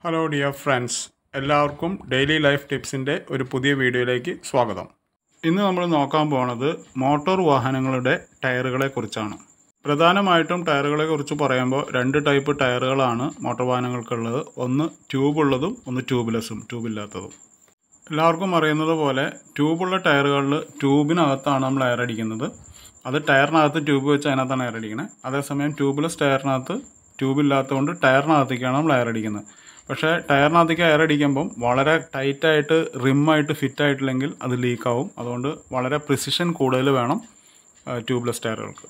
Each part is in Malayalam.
ഹലോ ഡിയർ ഫ്രണ്ട്സ് എല്ലാവർക്കും ഡെയിലി ലൈഫ് ടിപ്സിൻ്റെ ഒരു പുതിയ വീഡിയോയിലേക്ക് സ്വാഗതം ഇന്ന് നമ്മൾ നോക്കാൻ പോണത് മോട്ടോർ വാഹനങ്ങളുടെ ടയറുകളെ കുറിച്ചാണ് പ്രധാനമായിട്ടും ടയറുകളെ കുറിച്ച് പറയുമ്പോൾ രണ്ട് ടൈപ്പ് ടയറുകളാണ് മോട്ടോർ വാഹനങ്ങൾക്കുള്ളത് ഒന്ന് ട്യൂബുള്ളതും ഒന്ന് ട്യൂബ്ലെസ്സും ട്യൂബില്ലാത്തതും എല്ലാവർക്കും അറിയുന്നത് പോലെ ട്യൂബുള്ള ടയറുകളിൽ ട്യൂബിനകത്താണ് നമ്മൾ എയർ അടിക്കുന്നത് അത് ടയറിനകത്ത് ട്യൂബ് വെച്ച് അതിനകത്താണ് എയർ അടിക്കുന്നത് അതേസമയം ട്യൂബ്ലെസ് ടയറിനകത്ത് ട്യൂബ് ഇല്ലാത്തതുകൊണ്ട് ടയറിനകത്തേക്കാണ് നമ്മൾ എയർ അടിക്കുന്നത് പക്ഷേ ടയറിനകത്തേക്ക് എയർ അടിക്കുമ്പം വളരെ ടൈറ്റായിട്ട് റിമ്മായിട്ട് ഫിറ്റ് ആയിട്ടില്ലെങ്കിൽ അത് ലീക്കാവും അതുകൊണ്ട് വളരെ പ്രിസിഷൻ കൂടുതൽ വേണം ട്യൂബ്ലെസ് ടയറുകൾക്ക്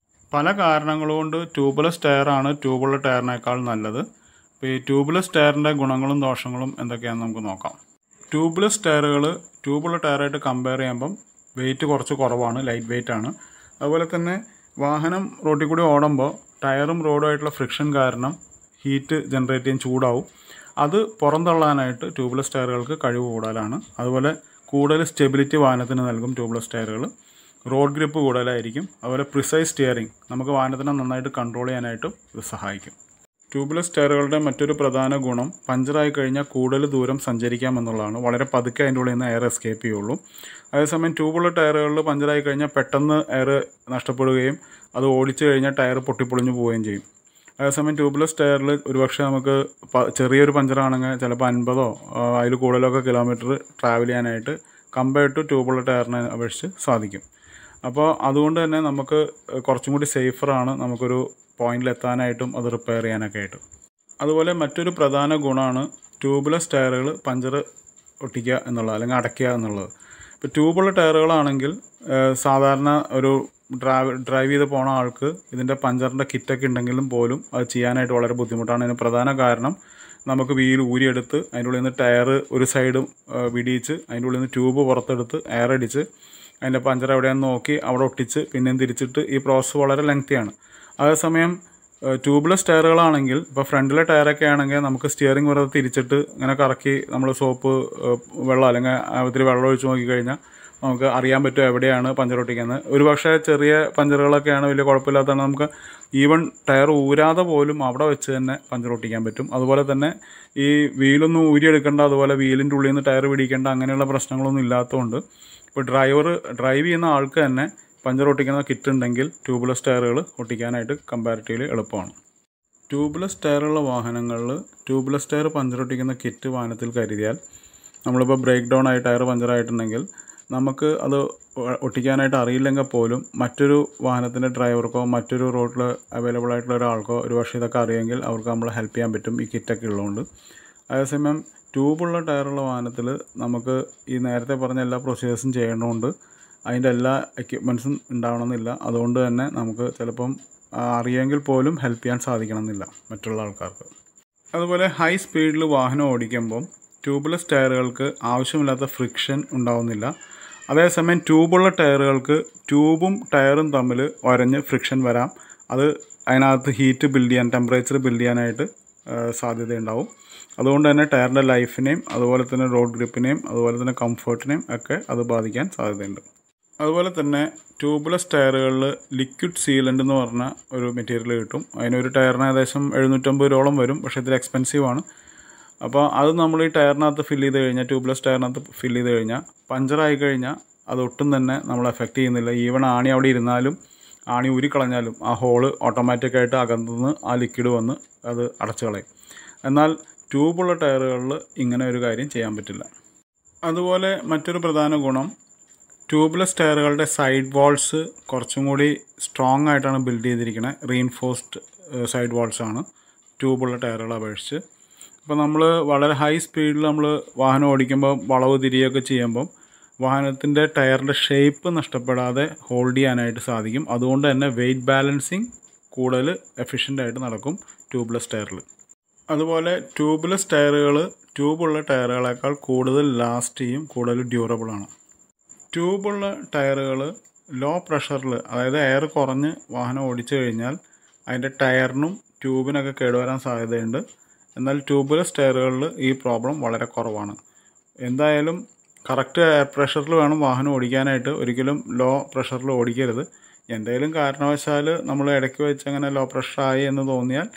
പല കാരണങ്ങൾ കൊണ്ട് ട്യൂബ്ലെസ് ടയറാണ് ട്യൂബുള്ള ടയറിനേക്കാൾ നല്ലത് അപ്പോൾ ഈ ട്യൂബ്ലെസ് ടയറിൻ്റെ ഗുണങ്ങളും ദോഷങ്ങളും എന്തൊക്കെയാണെന്ന് നമുക്ക് നോക്കാം ട്യൂബ്ലെസ് ടയറുകൾ ട്യൂബുള്ള ടയറായിട്ട് കമ്പയർ ചെയ്യുമ്പം വെയിറ്റ് കുറച്ച് കുറവാണ് ലൈറ്റ് വെയിറ്റ് ആണ് അതുപോലെ തന്നെ വാഹനം റോട്ടിൽ കൂടി ഓടുമ്പോൾ ടയറും റോഡുമായിട്ടുള്ള ഫ്രിക്ഷൻ കാരണം ഹീറ്റ് ജനറേറ്റ് ചെയ്യാൻ ചൂടാവും അത് പുറന്തള്ളാനായിട്ട് ട്യൂബ്ലെസ് ടയറുകൾക്ക് കഴിവ് കൂടുതലാണ് അതുപോലെ കൂടുതൽ സ്റ്റെബിലിറ്റി വാഹനത്തിന് നൽകും ട്യൂബ്ലെസ് ടയറുകൾ റോഡ് ഗ്രിപ്പ് കൂടുതലായിരിക്കും അതുപോലെ പ്രിസൈസ് സ്റ്റിയറിംഗ് നമുക്ക് വാഹനത്തിനെ നന്നായിട്ട് കൺട്രോൾ ചെയ്യാനായിട്ടും ഇത് സഹായിക്കും ട്യൂബ്ലെസ് ടയറുകളുടെ മറ്റൊരു പ്രധാന ഗുണം പഞ്ചറായി കഴിഞ്ഞാൽ കൂടുതൽ ദൂരം സഞ്ചരിക്കാം എന്നുള്ളതാണ് വളരെ പതുക്കെ അതിൻ്റെ ഉള്ളിൽ നിന്ന് എയർ എസ്കേപ്പ് ചെയ്യുള്ളൂ അതേസമയം ട്യൂബുള്ള ടയറുകളിൽ പഞ്ചറായി കഴിഞ്ഞാൽ പെട്ടെന്ന് എയർ നഷ്ടപ്പെടുകയും അത് ഓടിച്ചു കഴിഞ്ഞാൽ ടയർ പൊട്ടിപ്പൊളിഞ്ഞു പോവുകയും ചെയ്യും അതേസമയം ട്യൂബ്ലെസ് ടയറിൽ ഒരുപക്ഷെ നമുക്ക് പ- ചെറിയൊരു പഞ്ചറാണെങ്കിൽ ചിലപ്പോൾ അൻപതോ അതിൽ കൂടുതലൊക്കെ കിലോമീറ്റർ ട്രാവൽ ചെയ്യാനായിട്ട് കമ്പയർഡ് ടു ട്യൂബുള്ള ടയറിനെ അപേക്ഷിച്ച് സാധിക്കും അപ്പോൾ അതുകൊണ്ട് തന്നെ നമുക്ക് കുറച്ചും കൂടി സേഫറാണ് നമുക്കൊരു പോയിന്റിൽ എത്താനായിട്ടും അത് റിപ്പയർ ചെയ്യാനൊക്കെ ആയിട്ട് അതുപോലെ മറ്റൊരു പ്രധാന ഗുണമാണ് ട്യൂബ്ലെസ് ടയറുകൾ പഞ്ചർ ഒട്ടിക്കുക എന്നുള്ളത് അല്ലെങ്കിൽ അടയ്ക്കുക എന്നുള്ളത് ഇപ്പോൾ ട്യൂബുള്ള ടയറുകളാണെങ്കിൽ ഏഹ്, സാധാരണ ഒരു ഡ്രൈവ് ഡ്രൈവ് ചെയ്ത് പോണ ആൾക്ക് ഇതിൻ്റെ പഞ്ചറിൻ്റെ കിറ്റൊക്കെ ഉണ്ടെങ്കിലും പോലും അത് ചെയ്യാനായിട്ട് വളരെ ബുദ്ധിമുട്ടാണ് അതിന് പ്രധാന കാരണം നമുക്ക് വീൽ ഊരിയെടുത്ത് അതിൻ്റെ ഉള്ളിൽ നിന്ന് ടയർ ഒരു സൈഡും വിടിയിച്ച് അതിൻ്റെ ഉള്ളിൽ നിന്ന് ട്യൂബ് പുറത്തെടുത്ത് എയർ അടിച്ച് അതിൻ്റെ പഞ്ചർ എവിടെയാണെന്ന് നോക്കി അവിടെ ഒട്ടിച്ച് പിന്നെയും തിരിച്ചിട്ട് ഈ പ്രോസസ്സ് വളരെ ലെങ്തിയാണ് അതേസമയം ട്യൂബ്ലെസ് ടയറുകളാണെങ്കിൽ ഇപ്പോൾ ഫ്രണ്ടിലെ ടയറൊക്കെ ആണെങ്കിൽ നമുക്ക് സ്റ്റിയറിംഗ് വെറുതെ തിരിച്ചിട്ട് ഇങ്ങനെ കറക്കി നമ്മൾ സോപ്പ് വെള്ളം അല്ലെങ്കിൽ ആ ഒത്തിരി വെള്ളം ഒഴിച്ച് നോക്കിക്കഴിഞ്ഞാൽ നമുക്ക് അറിയാൻ പറ്റും എവിടെയാണ് പഞ്ചർ ഒട്ടിക്കുന്നത് ഒരു പക്ഷേ ചെറിയ പഞ്ചറുകളൊക്കെയാണ് വലിയ കുഴപ്പമില്ലാത്തതാണ് നമുക്ക് ഈവൻ ടയർ ഊരാതെ പോലും അവിടെ വെച്ച് തന്നെ പഞ്ചർ ഒട്ടിക്കാൻ പറ്റും അതുപോലെ തന്നെ ഈ വീലൊന്നും ഊരിയെടുക്കേണ്ട അതുപോലെ വീലിൻ്റെ ഉള്ളിൽ നിന്ന് ടയർ പിടിക്കേണ്ട അങ്ങനെയുള്ള പ്രശ്നങ്ങളൊന്നും ഇല്ലാത്തതുകൊണ്ട് ഇപ്പോൾ ഡ്രൈവർ ഡ്രൈവ് ചെയ്യുന്ന ആൾക്ക് തന്നെ പഞ്ചർ ഒട്ടിക്കുന്ന കിറ്റ് ഉണ്ടെങ്കിൽ ട്യൂബ്ലെസ് ടയറുകൾ ഒട്ടിക്കാനായിട്ട് കമ്പാരിറ്റീവ്ലി എളുപ്പമാണ് ട്യൂബ്ലെസ് ടയറുള്ള വാഹനങ്ങളിൽ ട്യൂബ്ലെസ് ടയർ പഞ്ചർ ഒട്ടിക്കുന്ന കിറ്റ് വാഹനത്തിൽ കരുതിയാൽ നമ്മളിപ്പോൾ ബ്രേക്ക് ഡൗൺ ആയി ടയർ പഞ്ചറായിട്ടുണ്ടെങ്കിൽ നമുക്ക് അത് ഒ- ഒട്ടിക്കാനായിട്ട് അറിയില്ലെങ്കിൽ പോലും മറ്റൊരു വാഹനത്തിൻ്റെ ഡ്രൈവർക്കോ മറ്റൊരു റോഡിൽ അവൈലബിൾ ആയിട്ടുള്ള ഒരാൾക്കോ ഒരു പക്ഷേ ഇതൊക്കെ അറിയെങ്കിൽ അവർക്ക് നമ്മളെ ഹെൽപ്പ് ചെയ്യാൻ പറ്റും ഈ കിറ്റൊക്കെ ഉള്ളതുകൊണ്ട് അതേസമയം ട്യൂബുള്ള ടയറുള്ള വാഹനത്തിൽ നമുക്ക് ഈ നേരത്തെ പറഞ്ഞ എല്ലാ പ്രൊസീജിയേഴ്സും ചെയ്യണമുണ്ട് അതിൻ്റെ എല്ലാ എക്യുപ്മെൻസും ഉണ്ടാവണമെന്നില്ല അതുകൊണ്ട് തന്നെ നമുക്ക് ചിലപ്പം ആ, അറിയെങ്കിൽ പോലും ഹെൽപ്പ് ചെയ്യാൻ സാധിക്കണമെന്നില്ല മറ്റുള്ള ആൾക്കാർക്ക് അതുപോലെ ഹൈ സ്പീഡിൽ വാഹനം ഓടിക്കുമ്പം ട്യൂബ്ലെസ് ടയറുകൾക്ക് ആവശ്യമില്ലാത്ത ഫ്രിക്ഷൻ ഉണ്ടാവുന്നില്ല അതേസമയം ട്യൂബുള്ള ടയറുകൾക്ക് ട്യൂബും ടയറും തമ്മിൽ ഒരഞ്ഞ് ഫ്രിക്ഷൻ വരാം അത് അതിനകത്ത് ഹീറ്റ് ബിൽഡ് ചെയ്യാൻ ടെമ്പറേച്ചർ ബിൽഡ് ചെയ്യാനായിട്ട് ആ, സാധ്യതയുണ്ടാവും അതുകൊണ്ട് തന്നെ ടയറിൻ്റെ ലൈഫിനെയും അതുപോലെ തന്നെ റോഡ് ഗ്രിപ്പിനെയും അതുപോലെ തന്നെ കംഫർട്ടിനെയും ഒക്കെ അത് ബാധിക്കാൻ സാധ്യതയുണ്ട് അതുപോലെ തന്നെ ട്യൂബ്ലെസ് ടയറുകളിൽ ലിക്വിഡ് സീലൻ്റ് എന്ന് പറഞ്ഞ ഒരു മെറ്റീരിയൽ കിട്ടും അതിനൊരു ടയറിന് ഏകദേശം എഴുന്നൂറ്റമ്പത് രൂപയോളം വരും പക്ഷേ ഇതിൽ എക്സ്പെൻസീവ് ആണ് അപ്പോൾ അത് നമ്മൾ ഈ ടയറിനകത്ത് ഫില്ല് ചെയ്ത് കഴിഞ്ഞാൽ ട്യൂബ്ലെസ് ടയറിനകത്ത് ഫില്ല് ചെയ്ത് കഴിഞ്ഞാൽ പഞ്ചറായി കഴിഞ്ഞാൽ അത് ഒട്ടും തന്നെ നമ്മൾ എഫക്റ്റ് ചെയ്യുന്നില്ല ഈവൺ ആണി അവിടെ ഇരുന്നാലും ആണി ഊരിക്കളഞ്ഞാലും ആ ഹോള് ഓട്ടോമാറ്റിക്കായിട്ട് അകത്തുനിന്ന് ആ ലിക്വിഡ് വന്ന് അത് അടച്ചു കളയും എന്നാൽ ട്യൂബുള്ള ടയറുകളിൽ ഇങ്ങനെ ഒരു കാര്യം ചെയ്യാൻ പറ്റില്ല അതുപോലെ മറ്റൊരു പ്രധാന ഗുണം ട്യൂബ്ലെസ് ടയറുകളുടെ സൈഡ് വാൾസ് കുറച്ചും കൂടി സ്ട്രോങ് ആയിട്ടാണ് ബിൽഡ് ചെയ്തിരിക്കുന്നത് റീൻഫോഴ്സ്ഡ് സൈഡ് വാൾസ് ആണ് ട്യൂബുള്ള ടയറുകളെ അപേക്ഷിച്ച് അപ്പോൾ നമ്മൾ വളരെ ഹൈ സ്പീഡിൽ നമ്മൾ വാഹനം ഓടിക്കുമ്പോൾ വളവ് തിരിയൊക്കെ ചെയ്യുമ്പം വാഹനത്തിൻ്റെ ടയറിൻ്റെ ഷേപ്പ് നഷ്ടപ്പെടാതെ ഹോൾഡ് ചെയ്യാനായിട്ട് സാധിക്കും അതുകൊണ്ട് തന്നെ വെയിറ്റ് ബാലൻസിങ് കൂടുതൽ എഫിഷ്യൻ്റ് ആയിട്ട് നടക്കും ട്യൂബ്ലെസ് ടയറിൽ അതുപോലെ ട്യൂബ്ലെസ് ടയറുകൾ ട്യൂബുള്ള ടയറുകളേക്കാൾ കൂടുതൽ ലാസ്റ്റ് ചെയ്യും കൂടുതൽ ഡ്യൂറബിൾ ആണ് ട്യൂബുള്ള ടയറുകൾ ലോ പ്രഷറിൽ അതായത് എയർ കുറഞ്ഞ് വാഹനം ഓടിച്ചു കഴിഞ്ഞാൽ അതിൻ്റെ ടയറിനും ട്യൂബിനൊക്കെ കേടുവരാൻ സാധ്യതയുണ്ട് എന്നാൽ ട്യൂബ്ലെസ് ടയറുകളിൽ ഈ പ്രോബ്ലം വളരെ കുറവാണ് എന്തായാലും കറക്റ്റ് എയർ പ്രഷറിൽ വേണം വാഹനം ഓടിക്കാനായിട്ട് ഒരിക്കലും ലോ പ്രഷറിൽ ഓടിക്കരുത് എന്തെങ്കിലും കാരണവശാൽ നമ്മൾ ഇടയ്ക്ക് വെച്ച് അങ്ങനെ ലോ പ്രഷറായി എന്ന് തോന്നിയാൽ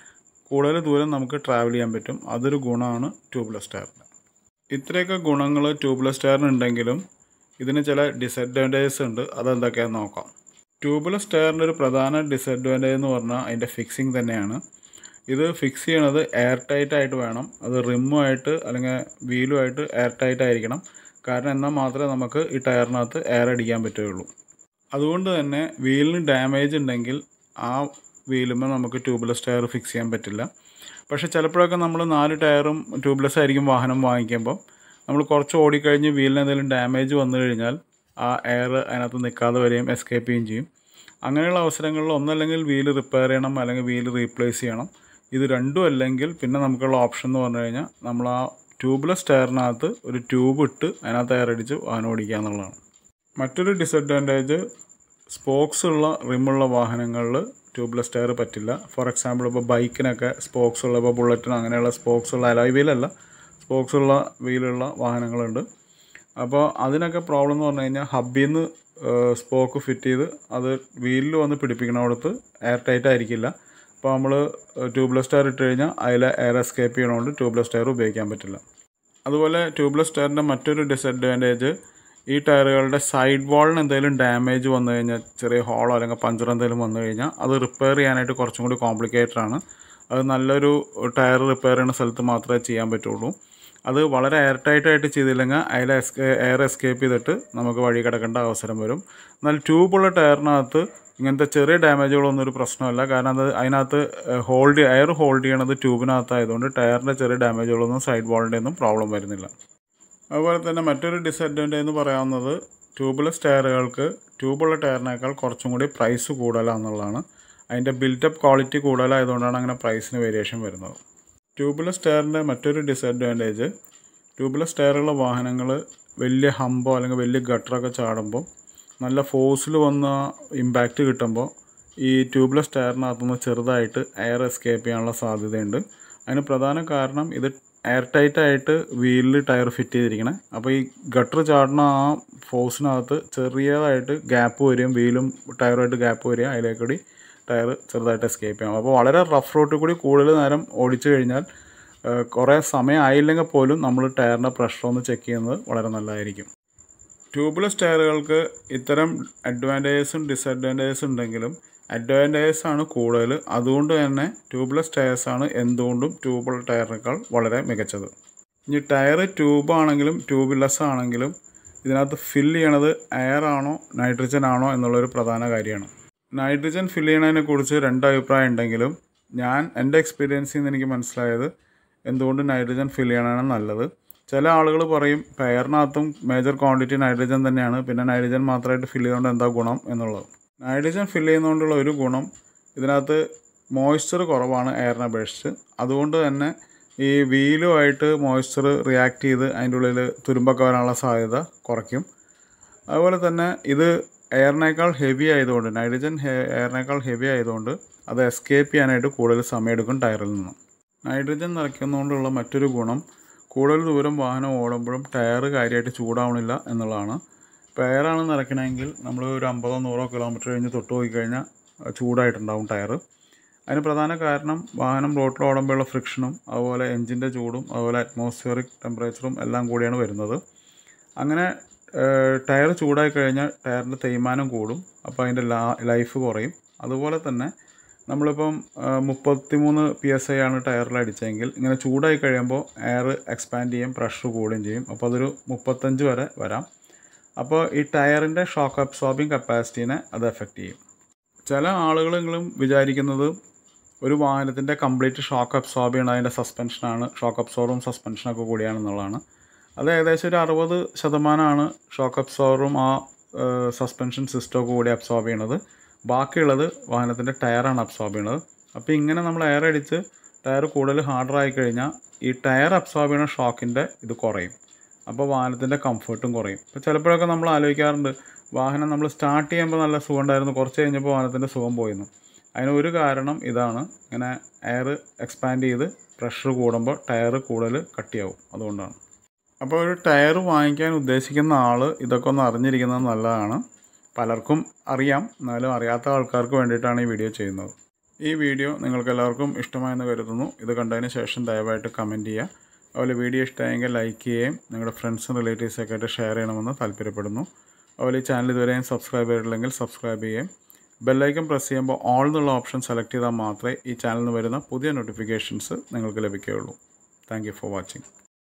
കൂടുതൽ ദൂരം നമുക്ക് ട്രാവൽ ചെയ്യാൻ പറ്റും അതൊരു ഗുണമാണ് ട്യൂബ്ലെസ് ടയറിന് ഇത്രയൊക്കെ ഗുണങ്ങൾ ട്യൂബ്ലെസ് ടയറിന് ഉണ്ടെങ്കിലും ഇതിന് ചില ഡിസഡ്വാൻറ്റേജസ് ഉണ്ട് അതെന്തൊക്കെയാണെന്ന് നോക്കാം ട്യൂബ്ലെസ് ടയറിൻ്റെ ഒരു പ്രധാന ഡിസഡ്വാൻറ്റേജ് എന്ന് പറഞ്ഞാൽ അതിൻ്റെ ഫിക്സിങ് തന്നെയാണ് ഇത് ഫിക്സ് ചെയ്യണത് എയർ ടൈറ്റ് ആയിട്ട് വേണം അത് റിമ്മുമായിട്ട് അല്ലെങ്കിൽ വീലുമായിട്ട് എയർ ടൈറ്റ് ആയിരിക്കണം കാരണം എന്നാൽ മാത്രമേ നമുക്ക് ഈ ടയറിനകത്ത് എയർ അടിക്കാൻ പറ്റുകയുള്ളൂ അതുകൊണ്ട് തന്നെ വീലിന് ഡാമേജ് ഉണ്ടെങ്കിൽ ആ വീലുമ്പോൾ നമുക്ക് ട്യൂബ്ലെസ് ടയർ ഫിക്സ് ചെയ്യാൻ പറ്റില്ല പക്ഷേ ചിലപ്പോഴൊക്കെ നമ്മൾ നാല് ടയറും ട്യൂബ്ലെസ് ആയിരിക്കും വാഹനം വാങ്ങിക്കുമ്പോൾ നമ്മൾ കുറച്ച് ഓടിക്കഴിഞ്ഞ് വീലിന് എന്തെങ്കിലും ഡാമേജ് വന്നു കഴിഞ്ഞാൽ ആ എയർ അതിനകത്ത് നിൽക്കാതെ വരെയും എസ്കേപ്പ് ചെയ്യുകയും ചെയ്യും അങ്ങനെയുള്ള അവസരങ്ങളിൽ ഒന്നല്ലെങ്കിൽ വീല് റിപ്പയർ ചെയ്യണം അല്ലെങ്കിൽ വീല് റീപ്ലേസ് ചെയ്യണം ഇത് രണ്ടും അല്ലെങ്കിൽ പിന്നെ നമുക്കുള്ള ഓപ്ഷൻ എന്ന് പറഞ്ഞു കഴിഞ്ഞാൽ നമ്മൾ ആ ട്യൂബ്ലെസ് ടയറിനകത്ത് ഒരു ട്യൂബ് ഇട്ട് അതിനകത്ത് എയർ അടിച്ച് വാഹനം ഓടിക്കുക എന്നുള്ളതാണ് മറ്റൊരു ഡിസഡ്വാൻറ്റേജ് സ്പോക്സ് ഉള്ള റിമുള്ള വാഹനങ്ങളിൽ ട്യൂബ്ലെസ് ടയർ പറ്റില്ല ഫോർ എക്സാമ്പിൾ ഇപ്പോൾ ബൈക്കിനൊക്കെ സ്പോക്സ് ഉള്ള ഇപ്പോൾ ബുള്ളറ്റിന് അങ്ങനെയുള്ള സ്പോക്സ് ഉള്ള അലോയ് വീലല്ല സ്പോക്സ് ഉള്ള വീലുള്ള വാഹനങ്ങളുണ്ട് അപ്പോൾ അതിനൊക്കെ പ്രോബ്ലം എന്ന് പറഞ്ഞു കഴിഞ്ഞാൽ ഹബ്ബിൽ നിന്ന് സ്പോക്ക് ഫിറ്റ് ചെയ്ത് അത് വീലിൽ വന്ന് പിടിപ്പിക്കണോടത്ത് എയർ ടൈറ്റ് ആയിരിക്കില്ല അപ്പോൾ നമ്മൾ ട്യൂബ്ലെസ് ടയർ ഇട്ട് കഴിഞ്ഞാൽ അതിലെ എയർ എസ്കേപ്പ് ചെയ്യണോണ്ട് ട്യൂബ്ലെസ് ടയർ ഉപയോഗിക്കാൻ പറ്റില്ല അതുപോലെ ട്യൂബ്ലെസ് ടയറിൻ്റെ മറ്റൊരു ഡിസഡ്വാൻറ്റേജ് ഈ ടയറുകളുടെ സൈഡ് വാളിന് എന്തെങ്കിലും ഡാമേജ് വന്നു കഴിഞ്ഞാൽ ചെറിയ ഹോളോ അല്ലെങ്കിൽ പഞ്ചർ എന്തെങ്കിലും വന്നു കഴിഞ്ഞാൽ അത് റിപ്പയർ ചെയ്യാനായിട്ട് കുറച്ചും കൂടി കോംപ്ലിക്കേറ്റഡ് ആണ് അത് നല്ലൊരു ടയർ റിപ്പയർ ചെയ്യുന്ന സ്ഥലത്ത് മാത്രമേ ചെയ്യാൻ പറ്റുള്ളൂ അത് വളരെ എയർ ടൈറ്റ് ആയിട്ട് ചെയ്തില്ലെങ്കിൽ അതിൽ എസ്കേ എയർ എസ്കേപ്പ് ചെയ്തിട്ട് നമുക്ക് വഴി കിടക്കേണ്ട അവസരം വരും എന്നാൽ ട്യൂബുള്ള ടയറിനകത്ത് ഇങ്ങനത്തെ ചെറിയ ഡാമേജുകളൊന്നും ഒരു പ്രശ്നമല്ല കാരണം അത് അതിനകത്ത് ഹോൾഡ് എയർ ഹോൾഡ് ചെയ്യണത് ട്യൂബിനകത്തായതുകൊണ്ട് ടയറിൻ്റെ ചെറിയ ഡാമേജുകളൊന്നും സൈഡ് വാളിൻ്റെ ഒന്നും പ്രോബ്ലം വരുന്നില്ല അതുപോലെ തന്നെ മറ്റൊരു ഡിസഡ്വാൻറ്റേജ് എന്ന് പറയാവുന്നത് ട്യൂബ്ലെസ് ടയറുകൾക്ക് ട്യൂബുള്ള ടയറിനേക്കാൾ കുറച്ചും കൂടി പ്രൈസ് കൂടുതലാണെന്നുള്ളതാണ് അതിൻ്റെ ബിൽറ്റപ്പ് ക്വാളിറ്റി കൂടുതലായതുകൊണ്ടാണ് അങ്ങനെ പ്രൈസിന് വേരിയേഷൻ വരുന്നത് ട്യൂബ്ലെസ് ടയറിൻ്റെ മറ്റൊരു ഡിസഡ്വാൻറ്റേജ് ട്യൂബ്ലെസ് ടയറുള്ള വാഹനങ്ങൾ വലിയ ഹമ്പോ അല്ലെങ്കിൽ വലിയ ഗട്ടറൊക്കെ ചാടുമ്പോൾ നല്ല ഫോഴ്സിൽ വന്ന ഇമ്പാക്റ്റ് കിട്ടുമ്പോൾ ഈ ട്യൂബ്ലെസ് ടയറിനകത്തുനിന്ന് ചെറുതായിട്ട് എയർ എസ്കേപ്പ് ചെയ്യാനുള്ള സാധ്യതയുണ്ട് അതിന് പ്രധാന കാരണം ഇത് എയർ ടൈറ്റ് ആയിട്ട് വീലിൽ ടയർ ഫിറ്റ് ചെയ്തിരിക്കണേ അപ്പോൾ ഈ ഗട്ടർ ചാടുന്ന ആ ഫോഴ്സിനകത്ത് ചെറിയതായിട്ട് ഗ്യാപ്പ് വരികയും വീലും ടയറുമായിട്ട് ഗ്യാപ്പ് വരികയും അതിലേക്കൂടി ടയർ ചെറുതായിട്ട് എസ്കേപ്പ് ചെയ്യാം അപ്പോൾ വളരെ റഫ് റോട്ടിൽ കൂടി കൂടുതൽ നേരം ഓടിച്ചു കഴിഞ്ഞാൽ കുറേ സമയം ആയില്ലെങ്കിൽ പോലും നമ്മൾ ടയറിൻ്റെ പ്രഷർ ഒന്ന് ചെക്ക് ചെയ്യുന്നത് വളരെ നല്ലതായിരിക്കും ട്യൂബ്ലെസ് ടയറുകൾക്ക് ഇത്തരം അഡ്വാൻറ്റേജസും ഡിസഡ്വാൻറ്റേജസും ഉണ്ടെങ്കിലും അഡ്വാൻറ്റേജസ് ആണ് കൂടുതൽ അതുകൊണ്ട് തന്നെ ട്യൂബ്ലെസ് ടയേഴ്സ് ആണ് എന്തുകൊണ്ടും ട്യൂബുള്ള ടയറിനേക്കാൾ വളരെ മികച്ചത് ഇനി ടയർ ട്യൂബ് ആണെങ്കിലും ട്യൂബ്ലെസ് ആണെങ്കിലും ഇതിനകത്ത് ഫില്ല് ചെയ്യണത് എയർ ആണോ നൈട്രജൻ ആണോ എന്നുള്ളൊരു പ്രധാന കാര്യമാണ് നൈട്രജൻ ഫില്ല് ചെയ്യണതിനെ കുറിച്ച് രണ്ട് അഭിപ്രായം ഉണ്ടെങ്കിലും ഞാൻ എൻ്റെ എക്സ്പീരിയൻസിൽ നിന്ന് എനിക്ക് മനസ്സിലായത് എന്തുകൊണ്ട് നൈട്രജൻ ഫില്ല് ചെയ്യണതാണ് നല്ലത് ചില ആളുകൾ പറയും പെയറിനകത്തും മേജർ ക്വാണ്ടിറ്റി നൈട്രജൻ തന്നെയാണ് പിന്നെ നൈട്രജൻ മാത്രമായിട്ട് ഫില്ല് ചെയ്തുകൊണ്ട് എന്താ ഗുണം എന്നുള്ളത് നൈട്രജൻ ഫില്ല് ചെയ്യുന്നതുകൊണ്ടുള്ള ഒരു ഗുണം ഇതിനകത്ത് മോയ്സ്ചർ കുറവാണ് എയറിനെ അപേക്ഷിച്ച് അതുകൊണ്ട് തന്നെ ഈ വീലുമായിട്ട് മോയ്സ്ചർ റിയാക്ട് ചെയ്ത് അതിൻ്റെ ഉള്ളിൽ തുരുമ്പൊക്കെ വരാനുള്ള സാധ്യത കുറയ്ക്കും അതുപോലെ തന്നെ ഇത് എയറിനേക്കാൾ ഹെവി ആയതുകൊണ്ട് നൈട്രജൻ എയറിനേക്കാൾ ഹെവി ആയതുകൊണ്ട് അത് എസ്കേപ്പ് ചെയ്യാനായിട്ട് കൂടുതൽ സമയമെടുക്കും ടയറിൽ നിന്നും നൈട്രജൻ നിറയ്ക്കുന്നതുകൊണ്ടുള്ള മറ്റൊരു ഗുണം കൂടുതൽ ദൂരം വാഹനം ഓടുമ്പോഴും ടയർ കാര്യമായിട്ട് ചൂടാവണില്ല എന്നുള്ളതാണ് പെയറാണ് നിറയ്ക്കണമെങ്കിൽ നമ്മൾ ഒരു അമ്പതോ നൂറോ കിലോമീറ്റർ കഴിഞ്ഞ് തൊട്ട് പോയി കഴിഞ്ഞാൽ ചൂടായിട്ടുണ്ടാവും ടയർ അതിന് പ്രധാന കാരണം വാഹനം റോട്ടിൽ ഓടുമ്പോഴുള്ള ഫ്രിക്ഷനും അതുപോലെ എൻജിൻ്റെ ചൂടും അതുപോലെ അറ്റ്മോസ്ഫിയറിക് ടെമ്പറേച്ചറും എല്ലാം കൂടിയാണ് വരുന്നത് അങ്ങനെ ടയർ ചൂടായി കഴിഞ്ഞാൽ ടയറിൻ്റെ തേയ്മാനം കൂടും അപ്പോൾ അതിൻ്റെ ലാ ലൈഫ് കുറയും അതുപോലെ തന്നെ നമ്മളിപ്പം മുപ്പത്തിമൂന്ന് പി എസ് ഐ ആണ് ടയറിൽ അടിച്ചതെങ്കിൽ ഇങ്ങനെ ചൂടായി കഴിയുമ്പോൾ എയർ എക്സ്പാൻഡ് ചെയ്യും പ്രഷർ കൂടുകയും ചെയ്യും അപ്പോൾ അതൊരു മുപ്പത്തഞ്ച് വരെ വരാം അപ്പോൾ ഈ ടയറിൻ്റെ ഷോക്ക് അബ്സോർബിങ് കപ്പാസിറ്റീനെ അത് എഫക്റ്റ് ചെയ്യും ചില ആളുകളെങ്കിലും വിചാരിക്കുന്നത് ഒരു വാഹനത്തിൻ്റെ കംപ്ലീറ്റ് ഷോക്ക് അബ്സോർബ് ചെയ്യണത് അതിൻ്റെ സസ്പെൻഷനാണ് ഷോക്ക് അബ്സോർബും സസ്പെൻഷനൊക്കെ കൂടിയാണെന്നുള്ളതാണ് അത് ഏകദേശം ഒരു അറുപത് ശതമാനമാണ് ഷോക്ക് അബ്സോർബും ആ സസ്പെൻഷൻ സിസ്റ്റമൊക്കെ കൂടി അബ്സോർബ് ചെയ്യണത് ബാക്കിയുള്ളത് വാഹനത്തിൻ്റെ ടയറാണ് അബ്സോർബ് ചെയ്യണത് അപ്പോൾ ഇങ്ങനെ നമ്മൾ എയർ അടിച്ച് ടയർ കൂടുതൽ ഹാർഡറായി കഴിഞ്ഞാൽ ഈ ടയർ അബ്സോർബ് ചെയ്യുന്ന ഷോക്കിൻ്റെ ഇത് കുറയും അപ്പോൾ വാഹനത്തിൻ്റെ കംഫർട്ടും കുറയും ഇപ്പോൾ ചിലപ്പോഴൊക്കെ നമ്മൾ ആലോചിക്കാറുണ്ട് വാഹനം നമ്മൾ സ്റ്റാർട്ട് ചെയ്യുമ്പോൾ നല്ല സുഖം ഉണ്ടായിരുന്നു കുറച്ച് കഴിഞ്ഞപ്പോൾ വാഹനത്തിൻ്റെ സുഖം പോയിരുന്നു അതിന് ഒരു കാരണം ഇതാണ് ഇങ്ങനെ എയർ എക്സ്പാൻഡ് ചെയ്ത് പ്രഷർ കൂടുമ്പോൾ ടയർ കൂടുതൽ കട്ടിയാവും അതുകൊണ്ടാണ് അപ്പോൾ ഒരു ടയർ വാങ്ങിക്കാൻ ഉദ്ദേശിക്കുന്ന ആൾ ഇതൊക്കെ ഒന്ന് അറിഞ്ഞിരിക്കുന്നത് നല്ലതാണ് പലർക്കും അറിയാം എന്നാലും അറിയാത്ത ആൾക്കാർക്ക് വേണ്ടിയിട്ടാണ് ഈ വീഡിയോ ചെയ്യുന്നത് ഈ വീഡിയോ നിങ്ങൾക്ക് എല്ലാവർക്കും ഇഷ്ടമായെന്ന് കരുതുന്നു ഇത് കണ്ടതിന് ശേഷം ദയവായിട്ട് കമൻറ്റ് ചെയ്യുക അതുപോലെ വീഡിയോ ഇഷ്ടമായെങ്കിൽ ലൈക്ക് ചെയ്യുകയും നിങ്ങളുടെ ഫ്രണ്ട്സും റിലേറ്റീവ്സൊക്കെ ആയിട്ട് ഷെയർ ചെയ്യണമെന്ന് താല്പര്യപ്പെടുന്നു അതുപോലെ ഈ ചാനൽ ഇതുവരെയും സബ്സ്ക്രൈബ് ചെയ്തിട്ടില്ലെങ്കിൽ സബ്സ്ക്രൈബ് ചെയ്യുകയും ബെല്ലൈക്കൺ പ്രസ് ചെയ്യുമ്പോൾ ഓൾ എന്നുള്ള ഓപ്ഷൻ സെലക്ട് ചെയ്താൽ മാത്രമേ ഈ ചാനലിൽ നിന്ന് വരുന്ന പുതിയ നോട്ടിഫിക്കേഷൻസ് നിങ്ങൾക്ക് ലഭിക്കുകയുള്ളൂ താങ്ക് യു ഫോർ വാച്ചിങ്